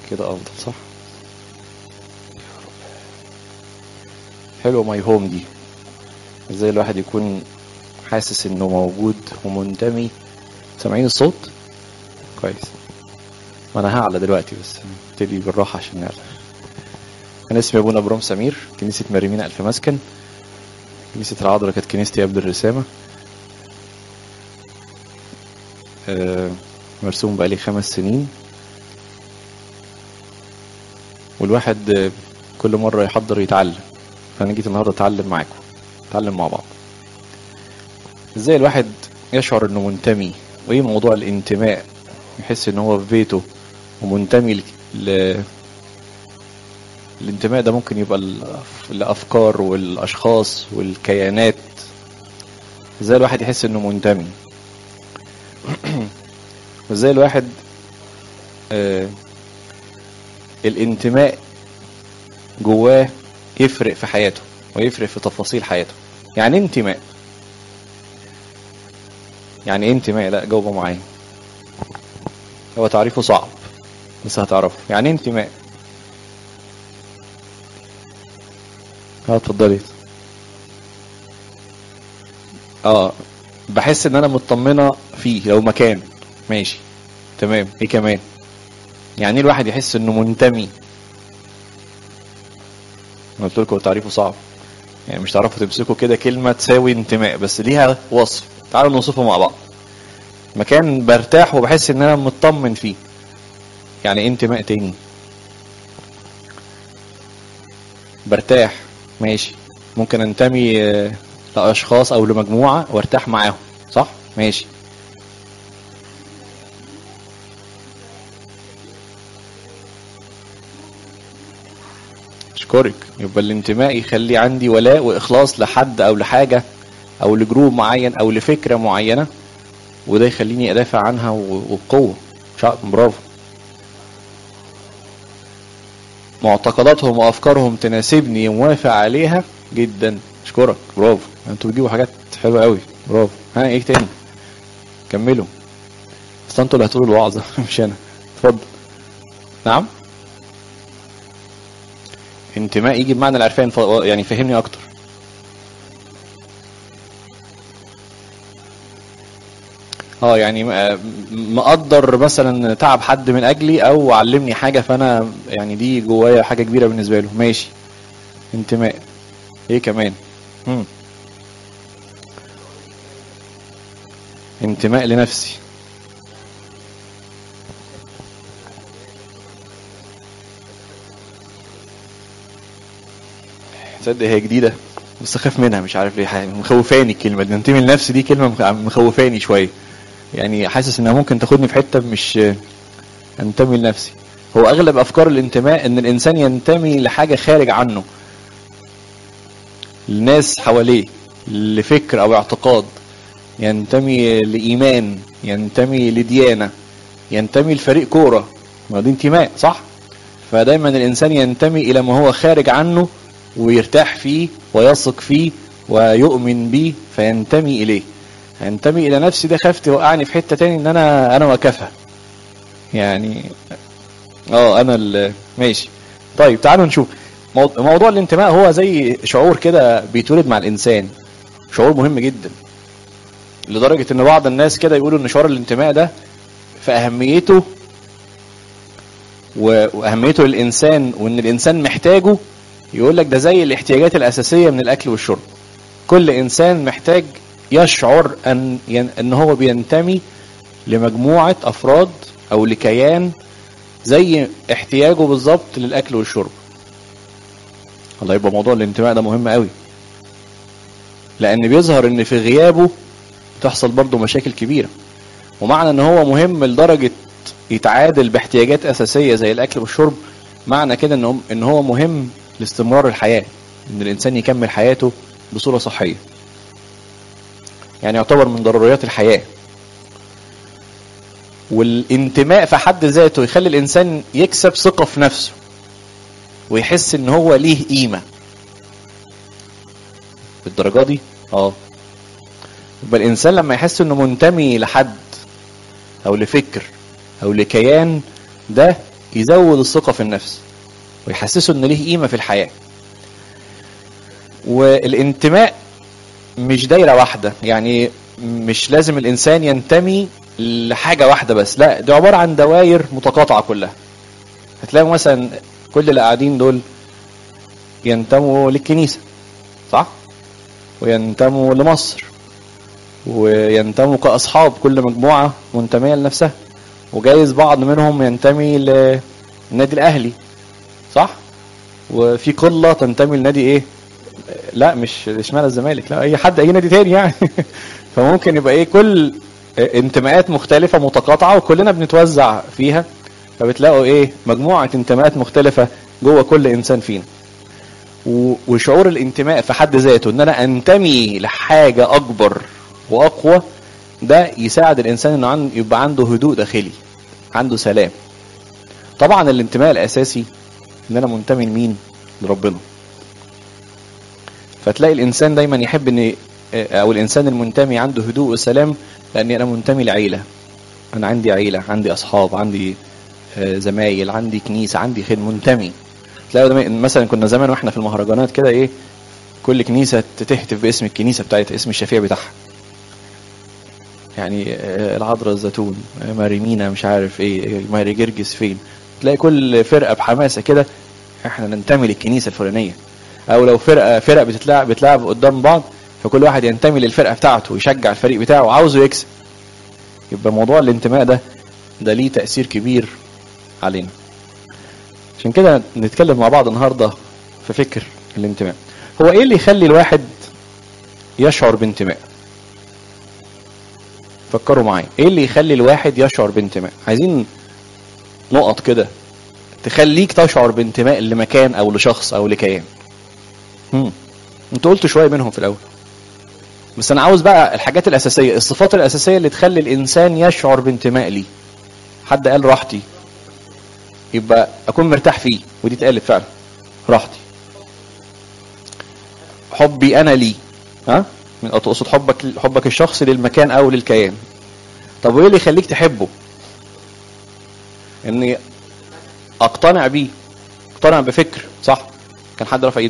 كده افضل صح حلو ماي هوم دي ازاي الواحد يكون حاسس انه موجود ومنتمي سامعين الصوت كويس ما انا هعلى دلوقتي بس نبتدي بالراحه عشان نعلى انا اسمي ابونا ابرام سمير كنيسه مريمين الف مسكن كنيسه العذراء كانت كنيستي قبل الرسامه آه، مرسوم بقالي خمس سنين والواحد آه، كل مرة يحضر يتعلم فأنا جيت النهاردة أتعلم معاكم نتعلم مع بعض ازاي الواحد يشعر انه منتمي وايه موضوع الانتماء يحس ان هو في بيته ومنتمي ل... ل... الانتماء ده ممكن يبقى الأف- الافكار والاشخاص والكيانات ازاي الواحد يحس انه منتمي وازاي الواحد آه الانتماء جواه يفرق في حياته ويفرق في تفاصيل حياته يعني إيه انتماء يعني ايه انتماء لا جاوبوا معايا هو تعريفه صعب بس هتعرفه يعني ايه انتماء اه اتفضلي اه بحس ان انا مطمنه فيه لو مكان ماشي تمام ايه كمان يعني ايه الواحد يحس انه منتمي أنا قلت لكم تعريفه صعب يعني مش تعرفوا تمسكوا كده كلمه تساوي انتماء بس ليها وصف تعالوا نوصفه مع بعض مكان برتاح وبحس ان انا مطمن فيه يعني ايه انتماء تاني برتاح ماشي ممكن انتمي آه، لاشخاص او لمجموعه وارتاح معاهم صح ماشي اشكرك يبقى الانتماء يخلي عندي ولاء واخلاص لحد او لحاجه او لجروب معين او لفكره معينه وده يخليني ادافع عنها و- وبقوه شا- برافو معتقداتهم وافكارهم تناسبني موافق عليها جدا اشكرك برافو انتوا بتجيبوا حاجات حلوه قوي برافو ها ايه تاني كملوا اصل انتوا اللي هتقولوا الوعظه مش انا اتفضل نعم انتماء يجي بمعنى العرفان ف... يعني فهمني اكتر اه يعني م- مقدر مثلا تعب حد من اجلي او علمني حاجه فانا يعني دي جوايا حاجه كبيره بالنسبه له ماشي انتماء ايه كمان مم. انتماء لنفسي تصدق هي جديده بس اخاف منها مش عارف ليه حاجة مخوفاني الكلمه دي انتمي لنفسي دي كلمه مخ- مخوفاني شويه يعني حاسس انها ممكن تاخدني في حته مش انتمي لنفسي هو اغلب افكار الانتماء ان الانسان ينتمي لحاجه خارج عنه لناس حواليه لفكر او اعتقاد ينتمي لايمان ينتمي لديانه ينتمي لفريق كوره ما دي انتماء صح فدايما الانسان ينتمي الى ما هو خارج عنه ويرتاح فيه ويثق فيه ويؤمن به فينتمي اليه انتمي الى نفسي ده خاف توقعني في حته تاني ان انا انا وكفى يعني اه انا ال- ماشي طيب تعالوا نشوف مو- موضوع الانتماء هو زي شعور كده بيتولد مع الانسان شعور مهم جدا لدرجه ان بعض الناس كده يقولوا ان شعور الانتماء ده في اهميته و- واهميته للانسان وان الانسان محتاجه يقول لك ده زي الاحتياجات الاساسيه من الاكل والشرب كل انسان محتاج يشعر ان ين- ان هو بينتمي لمجموعه افراد او لكيان زي احتياجه بالظبط للاكل والشرب الله يبقى موضوع الانتماء ده مهم قوي لان بيظهر ان في غيابه تحصل برضه مشاكل كبيره ومعنى ان هو مهم لدرجه يتعادل باحتياجات اساسيه زي الاكل والشرب معنى كده ان هو- ان هو مهم لاستمرار الحياه ان الانسان يكمل حياته بصوره صحيه يعني يعتبر من ضروريات الحياه والانتماء في حد ذاته يخلي الانسان يكسب ثقه في نفسه ويحس ان هو ليه قيمه بالدرجه دي اه يبقى الانسان لما يحس انه منتمي لحد او لفكر او لكيان ده يزود الثقة في النفس ويحسسه ان ليه قيمة في الحياة والانتماء مش دايرة واحدة يعني مش لازم الانسان ينتمي لحاجة واحدة بس لا ده عبارة عن دوائر متقاطعة كلها هتلاقوا مثلا كل اللي قاعدين دول ينتموا للكنيسة صح وينتموا لمصر وينتموا كأصحاب كل مجموعة منتمية لنفسها وجايز بعض منهم ينتمي للنادي الأهلي صح وفي قلة تنتمي لنادي ايه لا مش اشمعنى الزمالك لا اي حد اي نادي تاني يعني فممكن يبقى ايه كل انتماءات مختلفة متقاطعة وكلنا بنتوزع فيها فبتلاقوا ايه مجموعة انتماءات مختلفة جوه كل انسان فينا وشعور الانتماء في حد ذاته ان انا انتمي لحاجة اكبر واقوى ده يساعد الانسان انه عن يبقى عنده هدوء داخلي عنده سلام طبعا الانتماء الاساسي ان انا منتمي لمين لربنا فتلاقي الانسان دايما يحب ان او الانسان المنتمي عنده هدوء وسلام لاني انا منتمي لعيله انا عندي عيله عندي اصحاب عندي زمايل عندي كنيسه عندي خير منتمي تلاقي مثلا كنا زمان واحنا في المهرجانات كده ايه كل كنيسه تهتف باسم الكنيسه بتاعتها اسم الشفيع بتاعها يعني العذراء الزيتون ماري مينا مش عارف ايه ماري جرجس فين تلاقي كل فرقه بحماسه كده احنا ننتمي للكنيسه الفلانيه او لو فرقه فرق بتتلعب بتلعب قدام بعض فكل واحد ينتمي للفرقه بتاعته ويشجع الفريق بتاعه وعاوزه يكسب يبقى موضوع الانتماء ده ده ليه تاثير كبير علينا عشان كده نتكلم مع بعض النهارده في فكر الانتماء هو ايه اللي يخلي الواحد يشعر بانتماء فكروا معايا ايه اللي يخلي الواحد يشعر بانتماء عايزين نقط كده تخليك تشعر بانتماء لمكان او لشخص او لكيان امم انت قلت شويه منهم في الاول بس انا عاوز بقى الحاجات الاساسيه الصفات الاساسيه اللي تخلي الانسان يشعر بانتماء ليه حد قال راحتي يبقى اكون مرتاح فيه ودي اتقالت فعلا راحتي حبي انا ليه ها من اقصد حبك حبك الشخصي للمكان او للكيان طب وايه اللي يخليك تحبه اني اقتنع بيه اقتنع بفكر صح كان حد رفع ايده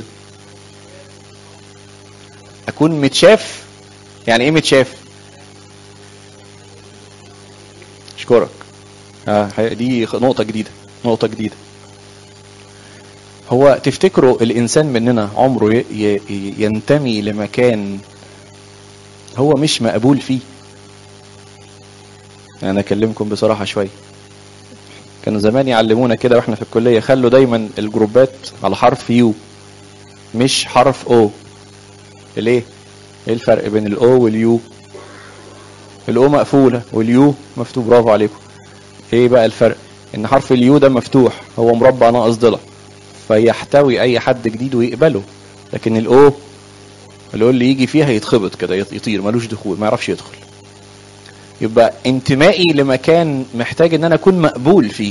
اكون متشاف يعني ايه متشاف اشكرك آه دي نقطه جديده نقطه جديده هو تفتكروا الانسان مننا عمره ينتمي لمكان هو مش مقبول فيه انا اكلمكم بصراحه شويه كانوا زمان يعلمونا كده واحنا في الكليه خلوا دايما الجروبات على حرف يو مش حرف او ليه ايه الفرق بين الاو واليو الاو مقفوله واليو مفتوح برافو عليكم ايه بقى الفرق ان حرف اليو ده مفتوح هو مربع ناقص ضلع فيحتوي اي حد جديد ويقبله لكن الاو الاو اللي يجي فيها يتخبط كده يطير ملوش دخول ما يعرفش يدخل يبقى انتمائي لمكان محتاج ان انا اكون مقبول فيه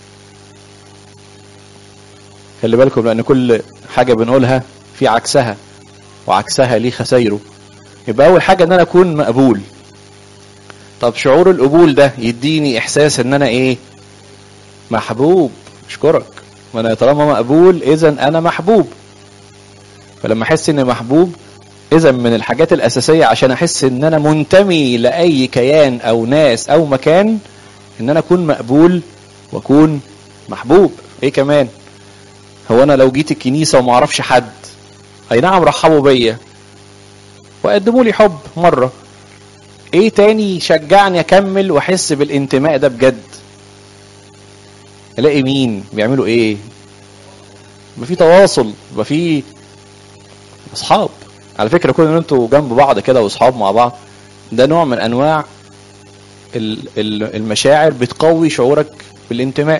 خلي بالكم لان كل حاجه بنقولها في عكسها وعكسها ليه خسايره يبقى اول حاجه ان انا اكون مقبول طب شعور القبول ده يديني احساس ان انا ايه محبوب اشكرك ما انا طالما مقبول اذا انا محبوب فلما احس اني محبوب اذا من الحاجات الاساسيه عشان احس ان انا منتمي لاي كيان او ناس او مكان ان انا اكون مقبول واكون محبوب ايه كمان هو انا لو جيت الكنيسه وما اعرفش حد اي نعم رحبوا بيا وقدموا لي حب مره ايه تاني يشجعني اكمل واحس بالانتماء ده بجد الاقي مين بيعملوا ايه يبقى في تواصل يبقى في اصحاب على فكره كون ان انتوا جنب بعض كده واصحاب مع بعض ده نوع من انواع المشاعر بتقوي شعورك بالانتماء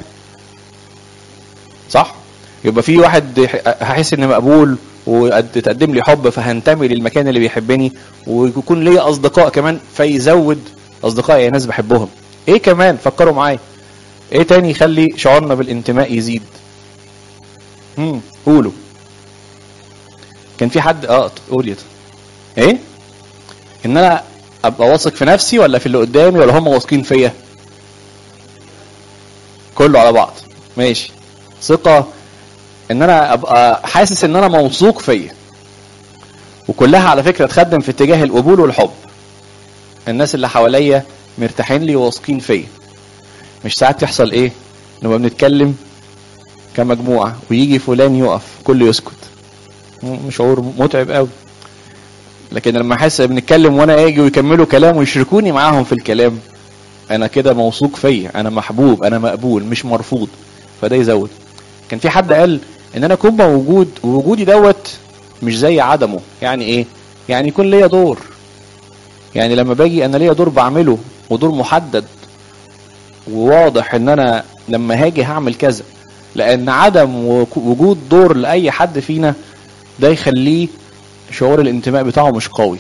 صح يبقى في واحد هحس اني مقبول وتقدم لي حب فهنتمي للمكان اللي بيحبني ويكون ليا اصدقاء كمان فيزود اصدقائي ناس بحبهم ايه كمان فكروا معايا ايه تاني يخلي شعورنا بالانتماء يزيد هم قولوا كان في حد اه قول يا ايه ان انا ابقى واثق في نفسي ولا في اللي قدامي ولا هم واثقين فيا كله على بعض ماشي ثقة ان انا ابقى حاسس ان انا موثوق فيا وكلها على فكرة تخدم في اتجاه القبول والحب الناس اللي حواليا مرتاحين لي وواثقين فيا مش ساعات يحصل ايه نبقى بنتكلم كمجموعة ويجي فلان يقف كله يسكت م- شعور متعب قوي لكن لما احس بنتكلم وانا اجي ويكملوا كلام ويشركوني معاهم في الكلام انا كده موثوق فيا انا محبوب انا مقبول مش مرفوض فده يزود كان في حد قال ان انا اكون موجود ووجودي دوت مش زي عدمه يعني ايه يعني يكون ليا دور يعني لما باجي انا ليا دور بعمله ودور محدد وواضح ان انا لما هاجي هعمل كذا لان عدم وك- وجود دور لاي حد فينا ده يخليه شعور الانتماء بتاعه مش قوي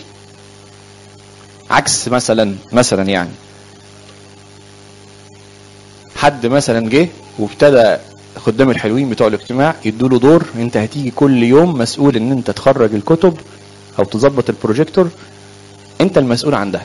عكس مثلا مثلا يعني حد مثلا جه وابتدى خدام الحلوين بتوع الاجتماع يدوا له دور انت هتيجي كل يوم مسؤول ان انت تخرج الكتب او تظبط البروجيكتور انت المسؤول عن ده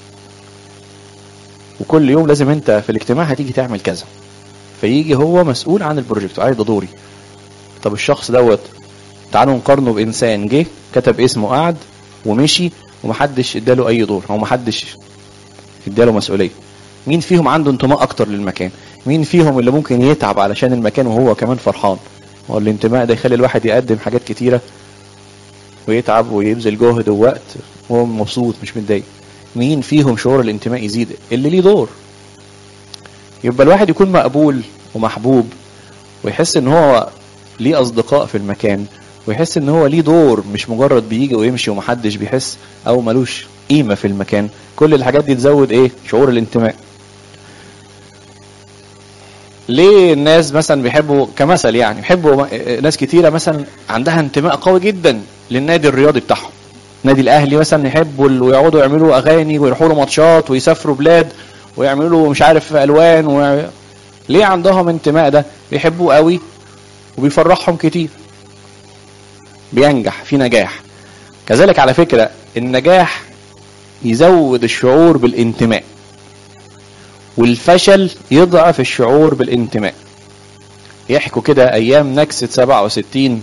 وكل يوم لازم انت في الاجتماع هتيجي تعمل كذا فيجي هو مسؤول عن البروجيكتور عايز ده دوري طب الشخص دوت تعالوا نقارنه بانسان جه كتب اسمه قعد ومشي ومحدش اداله اي دور او محدش اداله مسؤوليه مين فيهم عنده انتماء اكتر للمكان مين فيهم اللي ممكن يتعب علشان المكان وهو كمان فرحان هو الانتماء ده يخلي الواحد يقدم حاجات كتيره ويتعب ويبذل جهد ووقت وهو مبسوط مش متضايق مين فيهم شعور الانتماء يزيد اللي ليه دور يبقى الواحد يكون مقبول ومحبوب ويحس ان هو ليه اصدقاء في المكان ويحس ان هو ليه دور مش مجرد بيجي ويمشي ومحدش بيحس او ملوش قيمه في المكان كل الحاجات دي تزود ايه شعور الانتماء ليه الناس مثلا بيحبوا كمثل يعني بيحبوا ناس كتيره مثلا عندها انتماء قوي جدا للنادي الرياضي بتاعهم النادي الاهلي مثلا يحبوا ال- ويقعدوا يعملوا اغاني ويروحوا له ماتشات ويسافروا بلاد ويعملوا مش عارف الوان و... ليه عندهم انتماء ده بيحبوه قوي وبيفرحهم كتير بينجح في نجاح كذلك على فكرة النجاح يزود الشعور بالانتماء والفشل يضعف الشعور بالانتماء يحكوا كده ايام نكسة 67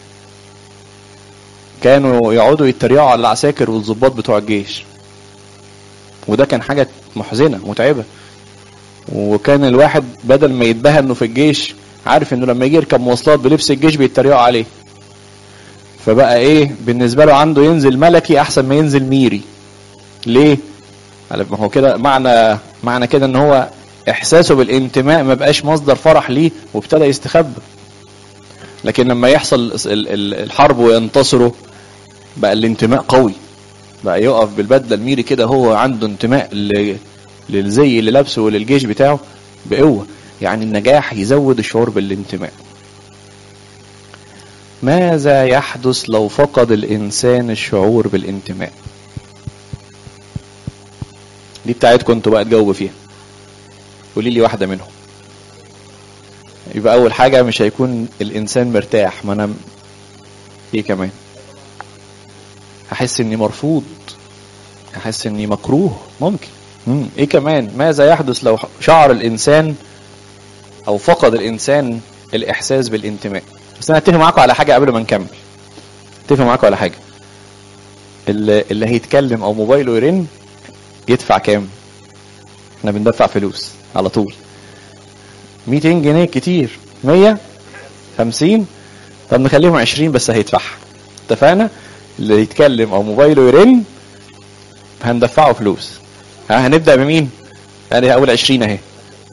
كانوا يقعدوا يتريقوا على العساكر والضباط بتوع الجيش وده كان حاجة محزنة متعبة وكان الواحد بدل ما يتباهى انه في الجيش عارف انه لما يجي يركب مواصلات بلبس الجيش بيتريقوا عليه فبقى ايه بالنسبه له عنده ينزل ملكي احسن ما ينزل ميري ليه على- ما هو كده معنى معنى كده ان هو احساسه بالانتماء ما بقاش مصدر فرح ليه وابتدى يستخبى لكن لما يحصل ال- ال- الحرب وينتصروا بقى الانتماء قوي بقى يقف بالبدله الميري كده هو عنده انتماء ل- للزي اللي لابسه وللجيش بتاعه بقوه يعني النجاح يزود الشعور بالانتماء ماذا يحدث لو فقد الانسان الشعور بالانتماء دي بتاعتكم انتوا بقى تجاوبوا فيها قولي لي واحده منهم يبقى اول حاجه مش هيكون الانسان مرتاح ما انا م- ايه كمان هحس اني مرفوض هحس اني مكروه ممكن مم. ايه كمان ماذا يحدث لو شعر الانسان او فقد الانسان الاحساس بالانتماء بس انا اتفق معاكم على حاجه قبل ما نكمل اتفق معاكم على حاجه اللي, اللي هيتكلم او موبايله يرن يدفع كام احنا بندفع فلوس على طول 200 جنيه كتير 100 50 طب نخليهم 20 بس هيدفعها اتفقنا اللي يتكلم او موبايله يرن هندفعه فلوس ها هنبدا بمين يعني اول 20 اهي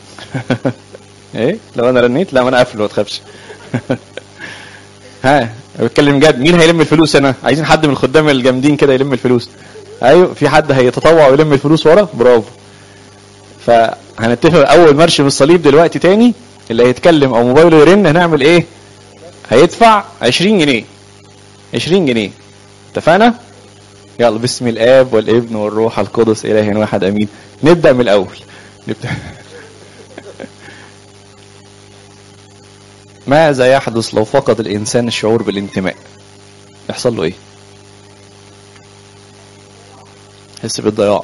ايه لو انا رنيت لا ما انا قافل ما تخافش ها بتكلم جد مين هيلم الفلوس هنا عايزين حد من الخدام الجامدين كده يلم الفلوس ايوه في حد هيتطوع ويلم الفلوس ورا برافو فهنتفق اول مرش من الصليب دلوقتي تاني اللي هيتكلم او موبايله يرن هنعمل ايه هيدفع 20 جنيه 20 جنيه اتفقنا يلا باسم الاب والابن والروح القدس اله واحد امين نبدا من الاول نبدا ماذا يحدث لو فقد الانسان الشعور بالانتماء يحصل له ايه يحس بالضياع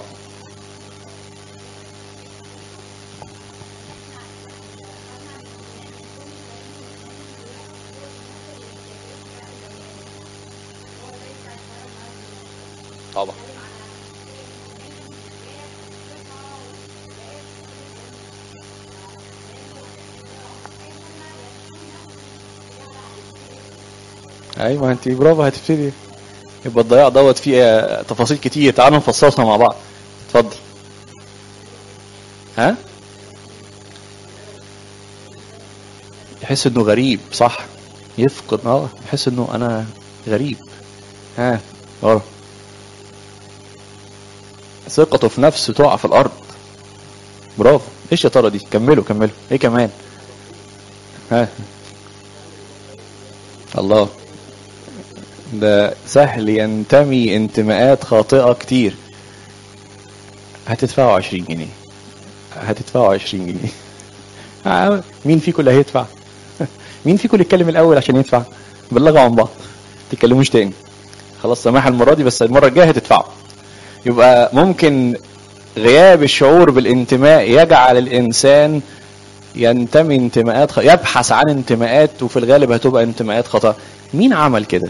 طبعا ايوه انت برافو هتبتدي يبقى الضياع دوت فيه آه، تفاصيل كتير تعالوا نفصصها مع بعض اتفضل ها يحس انه غريب صح يفقد اه يحس انه انا غريب ها ورا ثقته في نفسه تقع في الارض برافو ايش يا ترى دي كملوا كملوا ايه كمان ها الله ده سهل ينتمي انتماءات خاطئة كتير هتدفعوا 20 جنيه هتدفعوا 20 جنيه آه، مين فيكم اللي هيدفع مين فيكم اللي يتكلم الاول عشان يدفع بلغوا عن بعض تتكلموش تاني خلاص سماح المرة دي بس المرة الجاية هتدفعوا يبقى ممكن غياب الشعور بالانتماء يجعل الانسان ينتمي انتماءات خ... يبحث عن انتماءات وفي الغالب هتبقى انتماءات خطأ مين عمل كده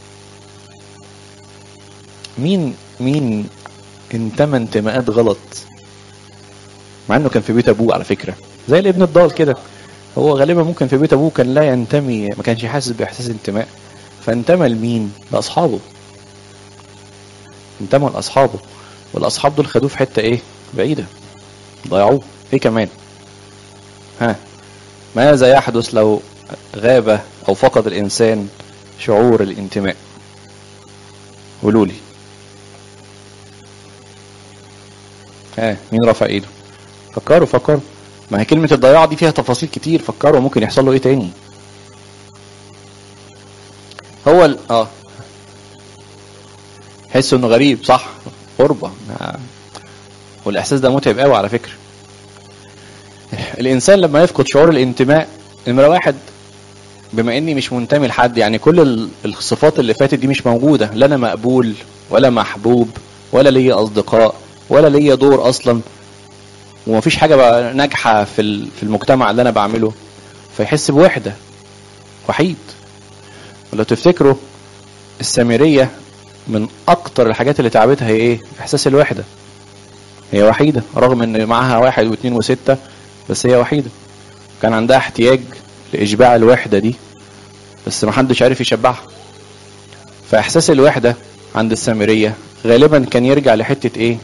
مين مين انتمى انتماءات غلط مع انه كان في بيت ابوه على فكره زي الابن الضال كده هو غالبا ممكن في بيت ابوه كان لا ينتمي ما كانش حاسس باحساس انتماء فانتمى لمين لاصحابه انتمى لاصحابه والاصحاب دول خدوه في حته ايه بعيده ضيعوه ايه كمان ها ماذا يحدث لو غاب او فقد الانسان شعور الانتماء قولوا لي ها مين رفع ايده فكروا فكروا ما هي كلمة الضياع دي فيها تفاصيل كتير فكروا ممكن يحصل له ايه تاني هو ال... اه حس انه غريب صح غربة آه. والاحساس ده متعب قوي على فكرة الانسان لما يفقد شعور الانتماء نمرة واحد بما اني مش منتمي لحد يعني كل ال- الصفات اللي فاتت دي مش موجودة لا انا مقبول ولا محبوب ولا ليا اصدقاء ولا ليا دور اصلا ومفيش حاجة بقى ناجحة في ال- في المجتمع اللي انا بعمله فيحس بوحدة وحيد ولو تفتكروا السامرية من اكتر الحاجات اللي تعبتها هي ايه احساس الوحدة هي وحيدة رغم ان معاها واحد واثنين وستة بس هي وحيدة كان عندها احتياج لإشباع الوحدة دي بس محدش عارف يشبعها فإحساس الوحدة عند السامرية غالبا كان يرجع لحتة إيه؟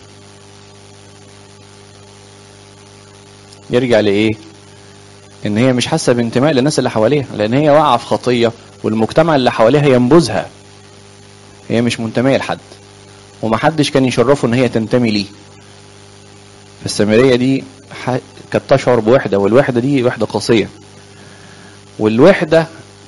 يرجع لإيه؟ إن هي مش حاسة بانتماء للناس اللي حواليها لأن هي واقعة في خطية والمجتمع اللي حواليها ينبذها هي مش منتمية لحد ومحدش كان يشرفه إن هي تنتمي ليه فالسامرية دي ح- كانت تشعر بوحدة والوحدة دي وحدة قاسية والوحدة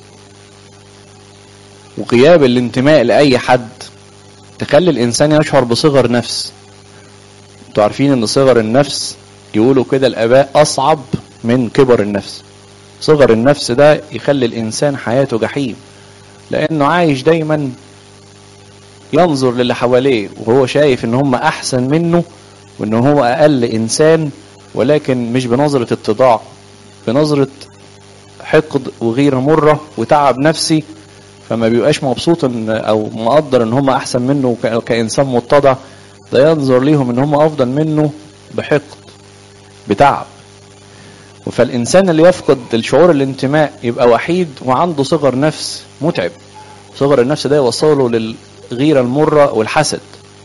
وغياب الانتماء لأي حد تخلي الإنسان يشعر بصغر نفس انتوا عارفين ان صغر النفس يقولوا كده الآباء أصعب من كبر النفس صغر النفس ده يخلي الإنسان حياته جحيم لأنه عايش دايما ينظر للي حواليه وهو شايف ان هم أحسن منه وان هو أقل إنسان ولكن مش بنظرة اتضاع بنظرة حقد وغيرة مرة وتعب نفسي فما بيبقاش مبسوط ان او مقدر ان هم احسن منه ك- كانسان متضع ده ينظر ليهم ان هم افضل منه بحقد بتعب فالانسان اللي يفقد الشعور الانتماء يبقى وحيد وعنده صغر نفس متعب صغر النفس ده يوصله للغيرة المرة والحسد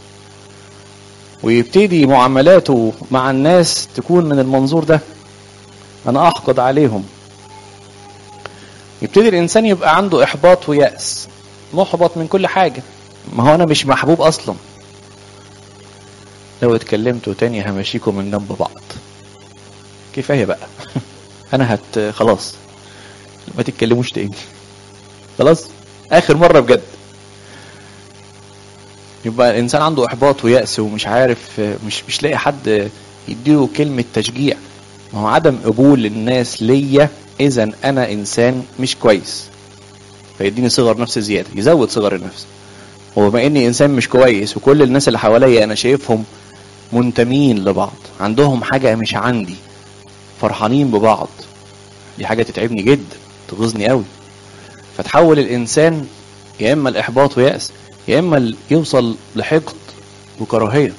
ويبتدي معاملاته مع الناس تكون من المنظور ده انا احقد عليهم يبتدي الانسان يبقى عنده احباط ويأس محبط من كل حاجة ما هو انا مش محبوب اصلا لو اتكلمتوا تاني همشيكم من جنب بعض كفاية بقى انا هت خلاص ما تتكلموش تاني خلاص اخر مرة بجد يبقى الانسان عنده احباط ويأس ومش عارف مش مش لاقي حد يديله كلمة تشجيع ما هو عدم قبول الناس ليا اذا انا انسان مش كويس فيديني صغر نفس زياده يزود صغر النفس وبما اني انسان مش كويس وكل الناس اللي حواليا انا شايفهم منتمين لبعض عندهم حاجه مش عندي فرحانين ببعض دي حاجه تتعبني جدا تغيظني قوي فتحول الانسان يا اما الاحباط ويأس يا اما ال- يوصل لحقد وكراهيه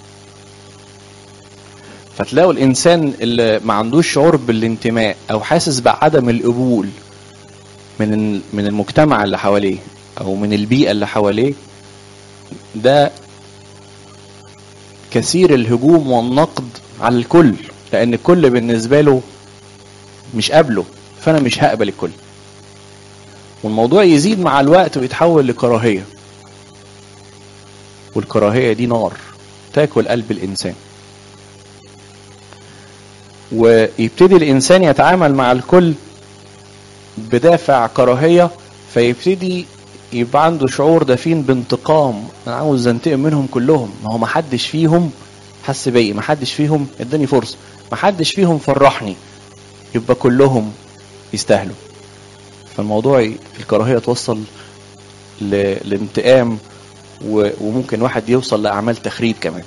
فتلاقوا الانسان اللي ما عندوش شعور بالانتماء او حاسس بعدم القبول من من المجتمع اللي حواليه او من البيئه اللي حواليه ده كثير الهجوم والنقد على الكل لان الكل بالنسبه له مش قابله فانا مش هقبل الكل والموضوع يزيد مع الوقت ويتحول لكراهيه والكراهيه دي نار تاكل قلب الانسان ويبتدي الانسان يتعامل مع الكل بدافع كراهيه فيبتدي يبقى عنده شعور دفين بانتقام انا عاوز انتقم منهم كلهم ما هو ما حدش فيهم حس بيا ما حدش فيهم اداني فرصه ما حدش فيهم فرحني يبقى كلهم يستاهلوا فالموضوع الكراهيه توصل لانتقام وممكن واحد يوصل لاعمال تخريب كمان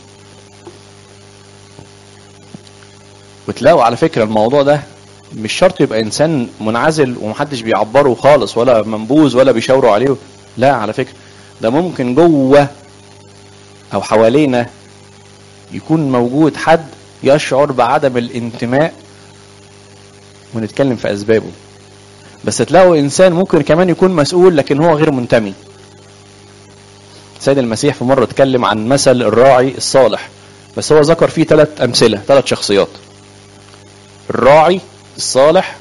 وتلاقوا على فكره الموضوع ده مش شرط يبقى انسان منعزل ومحدش بيعبره خالص ولا منبوذ ولا بيشاوروا عليه لا على فكره ده ممكن جوه او حوالينا يكون موجود حد يشعر بعدم الانتماء ونتكلم في اسبابه بس تلاقوا انسان ممكن كمان يكون مسؤول لكن هو غير منتمي سيد المسيح في مره اتكلم عن مثل الراعي الصالح بس هو ذكر فيه ثلاث امثله ثلاث شخصيات الراعي الصالح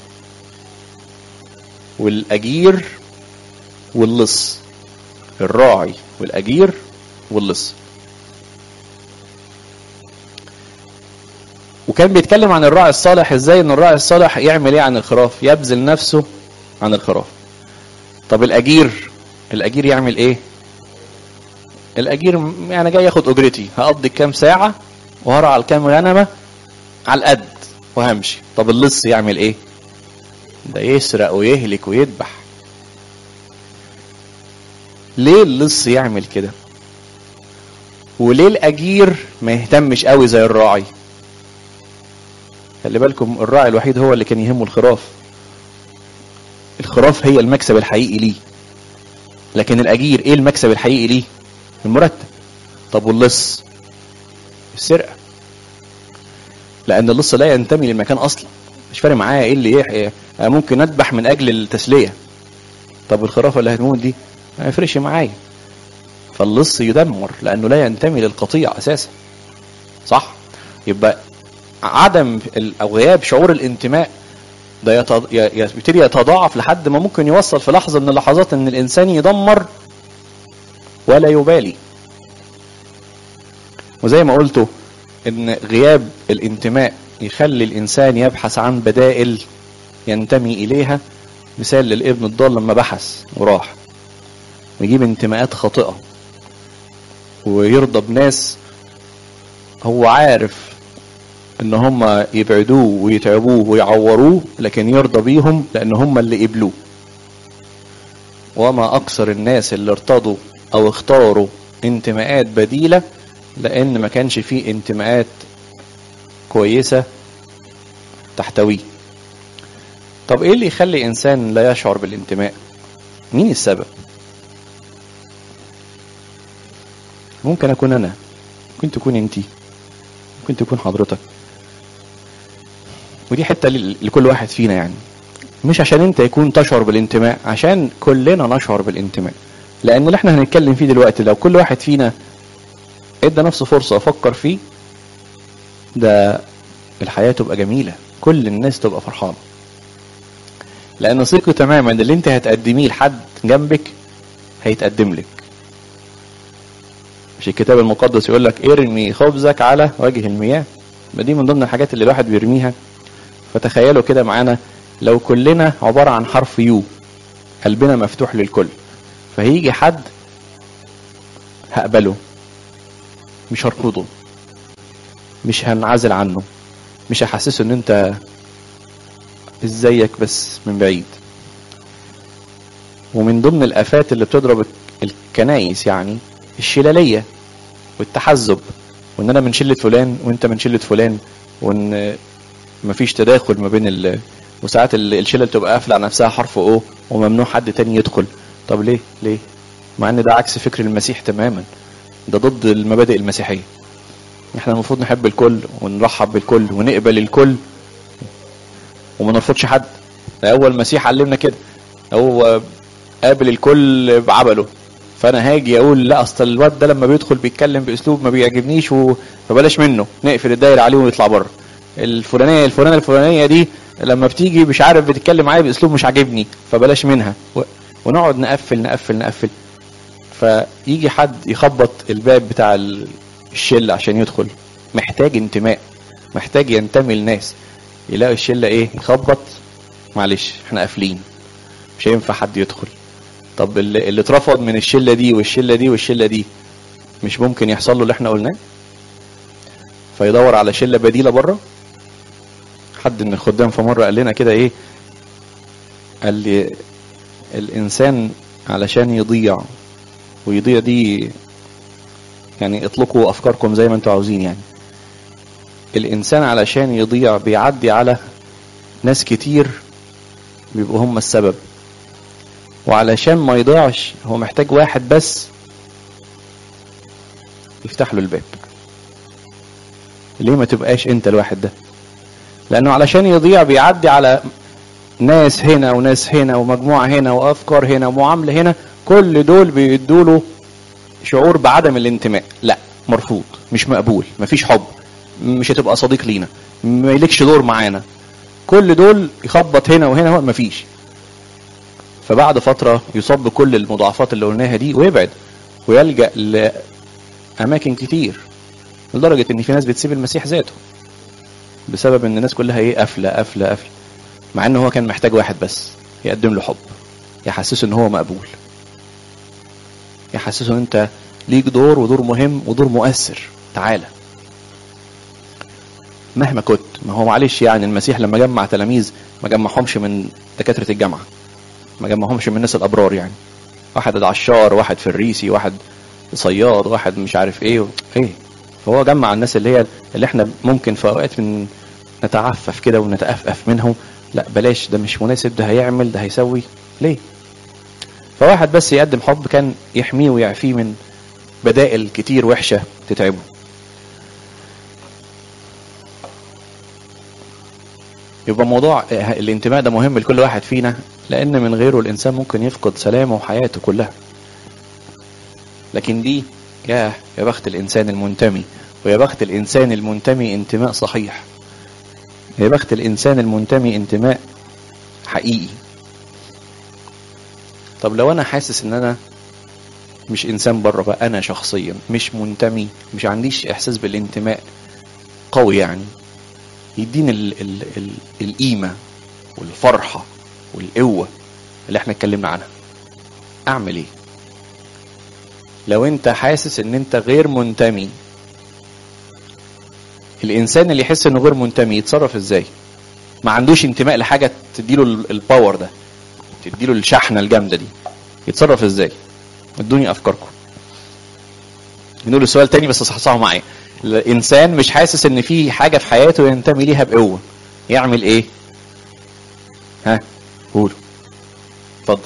والاجير واللص الراعي والاجير واللص وكان بيتكلم عن الراعي الصالح ازاي ان الراعي الصالح يعمل ايه عن الخراف يبذل نفسه عن الخراف طب الاجير الاجير يعمل ايه الاجير يعني جاي ياخد اجرتي هقضي كام ساعه وهرعى الكام غنمه على القد وهمشي طب اللص يعمل ايه ده يسرق ويهلك ويذبح ليه اللص يعمل كده وليه الاجير ما يهتمش قوي زي الراعي خلي بالكم الراعي الوحيد هو اللي كان يهمه الخراف الخراف هي المكسب الحقيقي ليه لكن الاجير ايه المكسب الحقيقي ليه المرتب طب واللص السرقه لان اللص لا ينتمي للمكان اصلا مش فارق معايا ايه اللي ايه ممكن اذبح من اجل التسليه طب الخرافه اللي هتموت دي ما يفرقش معايا فاللص يدمر لانه لا ينتمي للقطيع اساسا صح يبقى عدم او غياب شعور الانتماء ده يبتدي يتضاعف لحد ما ممكن يوصل في لحظه من اللحظات ان الانسان يدمر ولا يبالي وزي ما قلته ان غياب الانتماء يخلي الانسان يبحث عن بدائل ينتمي اليها مثال للابن الضال لما بحث وراح ويجيب انتماءات خاطئه ويرضى بناس هو عارف ان هم يبعدوه ويتعبوه ويعوروه لكن يرضى بيهم لان هم اللي قبلوه وما اكثر الناس اللي ارتضوا او اختاروا انتماءات بديله لان ما كانش فيه انتماءات كويسه تحتويه طب ايه اللي يخلي انسان لا يشعر بالانتماء مين السبب ممكن اكون انا ممكن تكون انتي ممكن تكون حضرتك ودي حته لكل واحد فينا يعني مش عشان انت يكون تشعر بالانتماء عشان كلنا نشعر بالانتماء لان اللي احنا هنتكلم فيه دلوقتي لو كل واحد فينا ادى نفسه فرصه افكر فيه ده الحياه تبقى جميله كل الناس تبقى فرحانه لان ثقي تماما اللي انت هتقدميه لحد جنبك هيتقدم لك مش الكتاب المقدس يقول لك ارمي خبزك على وجه المياه دي من ضمن الحاجات اللي الواحد بيرميها فتخيلوا كده معانا لو كلنا عبارة عن حرف يو قلبنا مفتوح للكل فهيجي حد هقبله مش هرفضه مش هنعزل عنه مش هحسسه ان انت ازيك بس من بعيد ومن ضمن الافات اللي بتضرب الكنايس يعني الشلاليه والتحزب وان انا من شله فلان وانت من شله فلان وان مفيش تداخل ما بين ال... وساعات الشلل تبقى قافله على نفسها حرف او وممنوع حد تاني يدخل طب ليه ليه مع ان ده عكس فكر المسيح تماما ده ضد المبادئ المسيحيه احنا المفروض نحب الكل ونرحب بالكل ونقبل الكل وما نرفضش حد ده اول مسيح علمنا كده هو قابل الكل بعبله فانا هاجي اقول لا اصل الواد ده لما بيدخل بيتكلم باسلوب ما بيعجبنيش و- فبلاش منه نقفل الدايره عليه ونطلع بره الفلانيه الفلانيه الفلانيه دي لما بتيجي مش عارف بتتكلم معايا باسلوب مش عاجبني فبلاش منها و- ونقعد نقفل نقفل نقفل فيجي حد يخبط الباب بتاع ال- الشله عشان يدخل محتاج انتماء محتاج ينتمي لناس يلاقي الشله ايه يخبط معلش احنا قافلين مش هينفع حد يدخل طب اللي, اللي اترفض من الشله دي والشله دي والشله دي مش ممكن يحصل له اللي احنا قلناه فيدور على شله بديله بره حد من الخدام في مره قال لنا كده ايه قال لي الانسان علشان يضيع ويضيع دي يعني اطلقوا افكاركم زي ما انتوا عاوزين يعني الانسان علشان يضيع بيعدي على ناس كتير بيبقوا هم السبب وعلشان ما يضيعش هو محتاج واحد بس يفتح له الباب ليه ما تبقاش انت الواحد ده لانه علشان يضيع بيعدي على ناس هنا وناس هنا ومجموعة هنا وافكار هنا ومعاملة هنا كل دول بيدوا له شعور بعدم الانتماء لا مرفوض مش مقبول مفيش حب مش هتبقى صديق لينا مالكش دور معانا كل دول يخبط هنا وهنا مفيش فبعد فترة يصاب بكل المضاعفات اللي قلناها دي ويبعد ويلجأ لأماكن كتير لدرجة إن في ناس بتسيب المسيح ذاته بسبب إن الناس كلها إيه قافلة قافلة قافلة مع إن هو كان محتاج واحد بس يقدم له حب يحسسه إن هو مقبول يحسسه إن أنت ليك دور ودور مهم ودور مؤثر تعالى مهما كنت ما هو معلش يعني المسيح لما جمع تلاميذ ما جمعهمش من دكاترة الجامعة ما جمعهمش من الناس الابرار يعني واحد عشار واحد فريسي واحد صياد واحد مش عارف ايه و... ايه فهو جمع الناس اللي هي اللي احنا ممكن في اوقات من نتعفف كده ونتأفف منهم لا بلاش ده مش مناسب ده هيعمل ده هيسوي ليه فواحد بس يقدم حب كان يحميه ويعفيه من بدائل كتير وحشة تتعبه يبقى موضوع الانتماء ده مهم لكل واحد فينا لان من غيره الانسان ممكن يفقد سلامه وحياته كلها لكن دي يا يا بخت الانسان المنتمي ويا بخت الانسان المنتمي انتماء صحيح يا بخت الانسان المنتمي انتماء حقيقي طب لو انا حاسس ان انا مش انسان بره بقى انا شخصيا مش منتمي مش عنديش احساس بالانتماء قوي يعني يديني ال ال ال القيمه والفرحه والقوه اللي احنا اتكلمنا عنها اعمل ايه لو انت حاسس ان انت غير منتمي الانسان اللي يحس انه غير منتمي يتصرف ازاي ما عندوش انتماء لحاجه تديله ال- الباور ده تديله الشحنه الجامده دي يتصرف ازاي ادوني افكاركم نقول السؤال تاني بس صحصحوا معايا الانسان مش حاسس ان في حاجه في حياته ينتمي ليها بقوه يعمل ايه ها قولوا اتفضل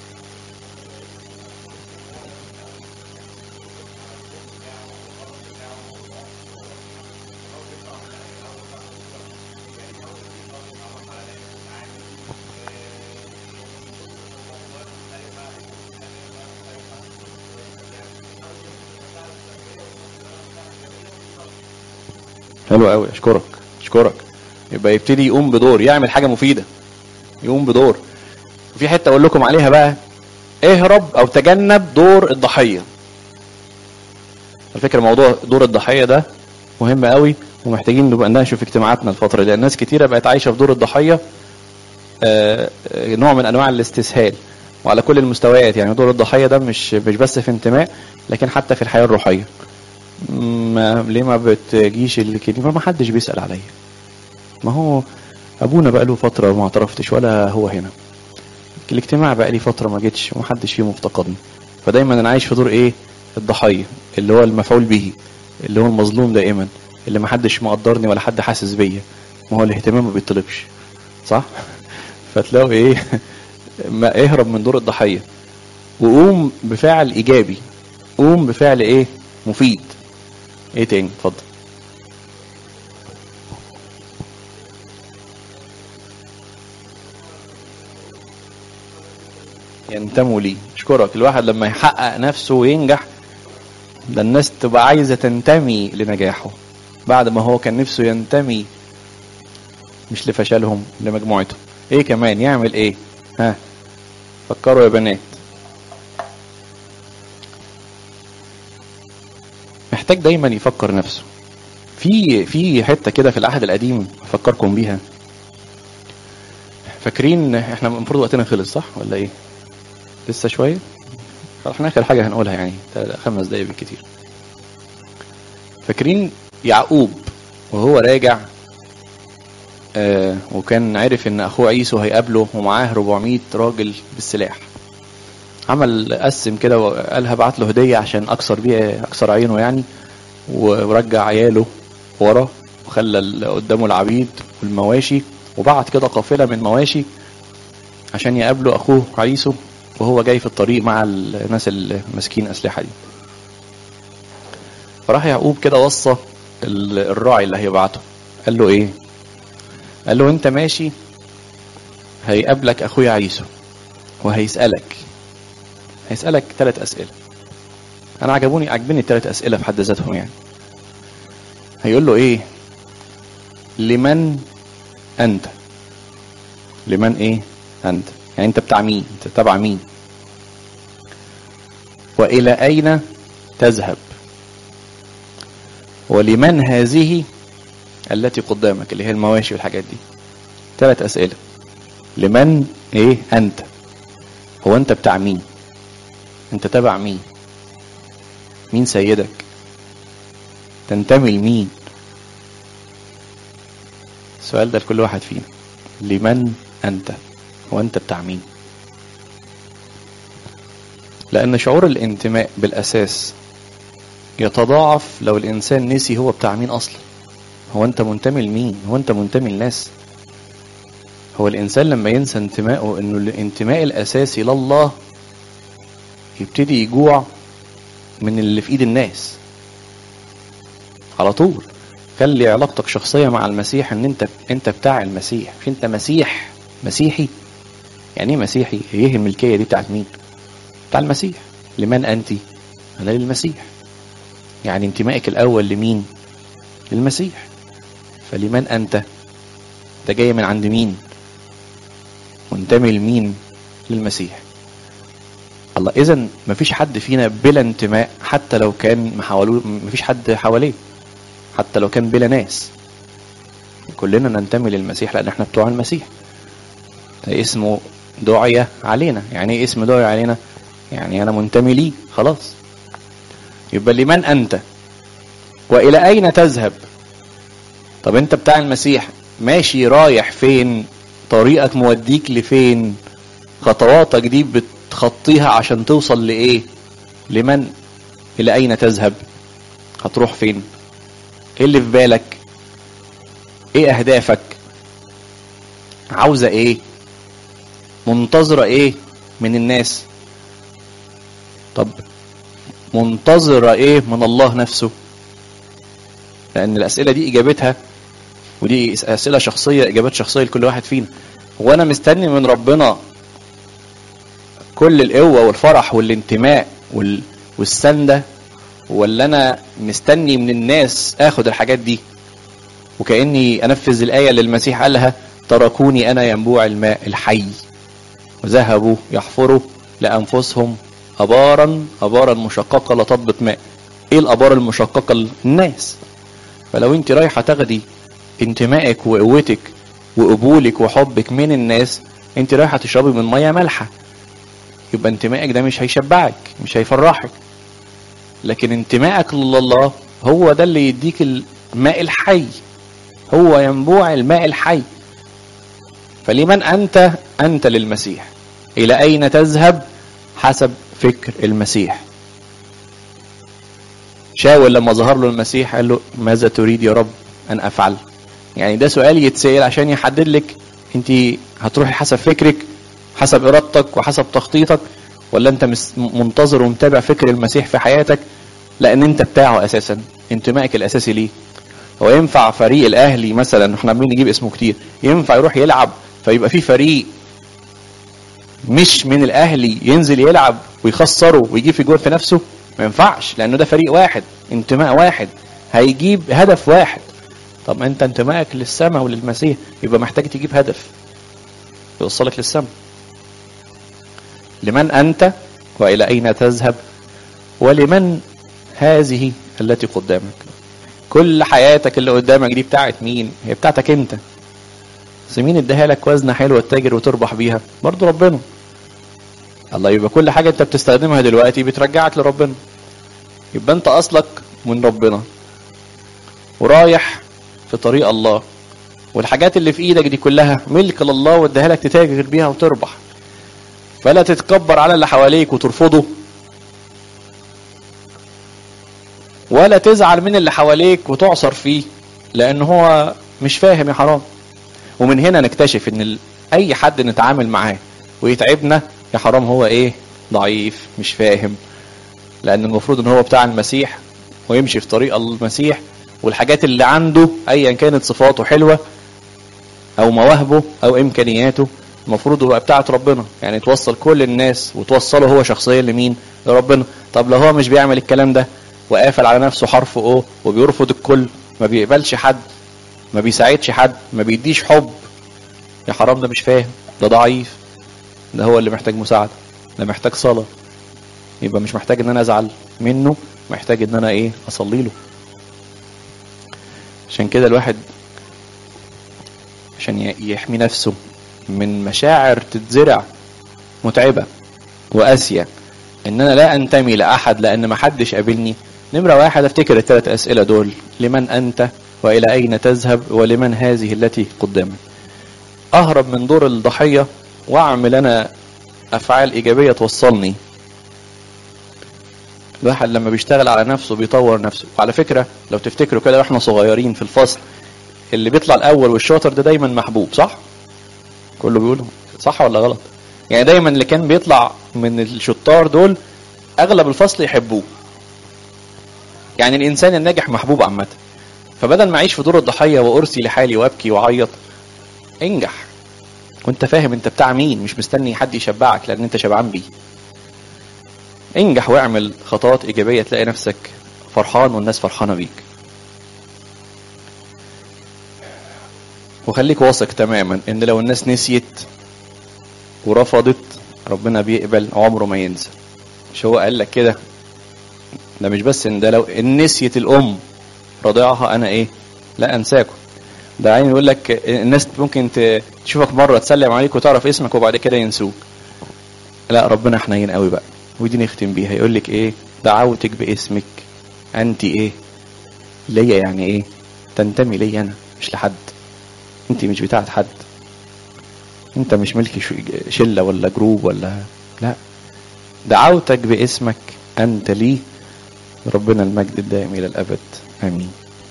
حلو قوي اشكرك اشكرك يبقى يبتدي يقوم بدور يعمل حاجه مفيده يقوم بدور وفي حته اقول لكم عليها بقى اهرب او تجنب دور الضحيه على فكره موضوع دور الضحيه ده مهم قوي ومحتاجين نبقى نناقشه في اجتماعاتنا الفتره دي لان ناس كتيره بقت عايشه في دور الضحيه آه، آه، نوع من انواع الاستسهال وعلى كل المستويات يعني دور الضحيه ده مش مش بس في انتماء لكن حتى في الحياه الروحيه ما ليه ما بتجيش الكلمه ما حدش بيسال عليا ما هو ابونا بقى له فتره ما اعترفتش ولا هو هنا الاجتماع بقى لي فتره ما جيتش وما حدش فيه مفتقدني فدايما انا عايش في دور ايه الضحيه اللي هو المفعول به اللي هو المظلوم دائما اللي ما حدش مقدرني ولا حد حاسس بيا ما هو الاهتمام ما بيطلبش صح فتلاقوا ايه ما اهرب من دور الضحيه وقوم بفعل ايجابي قوم بفعل ايه مفيد ايه تاني اتفضل ينتموا لي اشكرك الواحد لما يحقق نفسه وينجح ده الناس تبقى عايزة تنتمي لنجاحه بعد ما هو كان نفسه ينتمي مش لفشلهم لمجموعته ايه كمان يعمل ايه ها فكروا يا بنات محتاج دايما يفكر نفسه في في حته كده في العهد القديم افكركم بيها فاكرين احنا المفروض وقتنا خلص صح ولا ايه لسه شويه احنا اخر حاجه هنقولها يعني خمس دقايق بالكتير فاكرين يعقوب وهو راجع آه وكان عارف ان اخوه عيسو هيقابله ومعاه 400 راجل بالسلاح عمل قسم كده وقال هبعت له هديه عشان اكسر بيها اكسر عينه يعني ورجع عياله ورا وخلى قدامه العبيد والمواشي وبعت كده قافله من مواشي عشان يقابلوا اخوه عيسو وهو جاي في الطريق مع الناس اللي ماسكين اسلحه دي فراح يعقوب كده وصى الراعي اللي هيبعته قال له ايه قال له انت ماشي هيقابلك اخويا عيسو وهيسالك هيسالك ثلاث اسئله انا عجبوني عجبني الثلاث اسئله في حد ذاتهم يعني هيقول له ايه لمن انت لمن ايه انت يعني انت بتاع مين انت تبع مين والى اين تذهب ولمن هذه التي قدامك اللي هي المواشي والحاجات دي ثلاث اسئله لمن ايه انت هو انت بتاع مين انت تبع مين مين سيدك تنتمي لمين السؤال ده لكل واحد فينا لمن انت هو انت بتاع مين لان شعور الانتماء بالاساس يتضاعف لو الانسان نسي هو بتاع مين اصلا هو انت منتمي لمين هو انت منتمي للناس هو الانسان لما ينسى انتمائه انه الانتماء الاساسي لله يبتدي يجوع من اللي في ايد الناس على طول خلي علاقتك شخصيه مع المسيح ان انت انت بتاع المسيح مش انت مسيح مسيحي يعني ايه مسيحي ايه الملكيه دي بتاعت مين بتاع المسيح لمن انت انا للمسيح يعني انتمائك الاول لمين للمسيح فلمن انت ده جاي من عند مين منتمي لمين للمسيح الله اذا مفيش حد فينا بلا انتماء حتى لو كان محاولوه مفيش حد حواليه حتى لو كان بلا ناس كلنا ننتمي للمسيح لان احنا بتوع المسيح ده اسمه دعية علينا يعني ايه اسم دعية علينا يعني انا منتمي ليه خلاص يبقى لمن انت والى اين تذهب طب انت بتاع المسيح ماشي رايح فين طريقك موديك لفين خطواتك دي بتخطيها عشان توصل لايه لمن الى اين تذهب هتروح فين ايه اللي في بالك ايه اهدافك عاوزه ايه منتظره ايه من الناس طب منتظره ايه من الله نفسه لان الاسئله دي اجابتها ودي اسئله شخصيه اجابات شخصيه لكل واحد فينا هو انا مستني من ربنا كل القوه والفرح والانتماء وال... والسنده ولا انا مستني من الناس اخد الحاجات دي وكاني انفذ الايه اللي المسيح قالها تركوني انا ينبوع الماء الحي وذهبوا يحفروا لانفسهم ابارا ابارا مشققه لتضبط ماء ايه الابار المشققه الناس فلو انت رايحه تاخدي انتمائك وقوتك وقبولك وحبك من الناس انت رايحه تشربي من ميه مالحه يبقى انتمائك ده مش هيشبعك مش هيفرحك لكن انتمائك لله هو ده اللي يديك الماء الحي هو ينبوع الماء الحي فلمن انت انت للمسيح الى اين تذهب حسب فكر المسيح شاول لما ظهر له المسيح قال له ماذا تريد يا رب ان افعل يعني ده سؤال يتسأل عشان يحدد لك انت هتروحي حسب فكرك حسب ارادتك وحسب تخطيطك ولا انت منتظر ومتابع فكر المسيح في حياتك لان انت بتاعه اساسا انتمائك الاساسي ليه هو ينفع فريق الاهلي مثلا احنا عمالين نجيب اسمه كتير ينفع يروح يلعب فيبقى في فريق مش من الاهلي ينزل يلعب ويخسره ويجيب في جول في نفسه ما ينفعش لانه ده فريق واحد انتماء واحد هيجيب هدف واحد طب ما انت انتمائك للسماء وللمسيح يبقى محتاج تجيب هدف يوصلك للسماء لمن انت والى اين تذهب ولمن هذه التي قدامك كل حياتك اللي قدامك دي بتاعت مين هي بتاعتك انت بس مين اداها لك وزنه حلوه تتاجر وتربح بيها برضه ربنا الله يبقى كل حاجه انت بتستخدمها دلوقتي بترجعك لربنا يبقى انت اصلك من ربنا ورايح في طريق الله والحاجات اللي في ايدك دي كلها ملك لله واداها لك تتاجر بيها وتربح فلا تتكبر على اللي حواليك وترفضه ولا تزعل من اللي حواليك وتعصر فيه لان هو مش فاهم يا حرام ومن هنا نكتشف ان ال- اي حد نتعامل معاه ويتعبنا يا حرام هو ايه ضعيف مش فاهم لان المفروض ان هو بتاع المسيح ويمشي في طريق المسيح والحاجات اللي عنده ايا كانت صفاته حلوه او مواهبه او امكانياته المفروض يبقى بتاعت ربنا يعني توصل كل الناس وتوصله هو شخصيا لمين لربنا طب لو هو مش بيعمل الكلام ده وقافل على نفسه حرف او وبيرفض الكل ما بيقبلش حد ما بيساعدش حد ما بيديش حب يا حرام ده مش فاهم ده ضعيف ده هو اللي محتاج مساعدة ده محتاج صلاة يبقى مش محتاج ان انا ازعل منه محتاج ان انا ايه اصلي له عشان كده الواحد عشان ي- يحمي نفسه من مشاعر تتزرع متعبة وقاسية ان انا لا انتمي لاحد لان ما حدش قابلني نمرة واحد افتكر الثلاث اسئلة دول لمن انت والى اين تذهب ولمن هذه التي قدامك اهرب من دور الضحية واعمل انا افعال ايجابية توصلني الواحد لما بيشتغل على نفسه بيطور نفسه وعلى فكرة لو تفتكروا كده واحنا صغيرين في الفصل اللي بيطلع الاول والشاطر ده دايما محبوب صح كله بيقول صح ولا غلط يعني دايما اللي كان بيطلع من الشطار دول اغلب الفصل يحبوه يعني الانسان الناجح محبوب عامه فبدل ما اعيش في دور الضحيه وارسي لحالي وابكي واعيط انجح وانت فاهم انت بتاع مين مش مستني حد يشبعك لان انت شبعان بيه انجح واعمل خطوات ايجابيه تلاقي نفسك فرحان والناس فرحانه بيك وخليك واثق تماما ان لو الناس نسيت ورفضت ربنا بيقبل عمره ما ينسى مش هو قال لك كده ده مش بس ان ده لو ان نسيت الام رضيعها انا ايه لا انساكم ده عين يقول لك الناس ممكن ت- تشوفك مره تسلم عليك وتعرف اسمك وبعد كده ينسوك لا ربنا حنين قوي بقى ودي نختم بيها يقول لك ايه دعوتك باسمك انت ايه ليا يعني ايه تنتمي ليا انا مش لحد انت مش بتاعت حد انت مش ملك ش- شله ولا جروب ولا لا دعوتك باسمك انت لي ربنا المجد الدائم الى الابد امين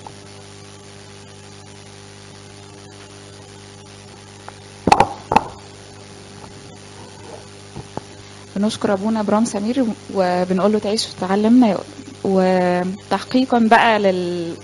بنشكر ابونا ابرام سمير وبنقول له تعيش وتعلمنا وتحقيقا بقى لل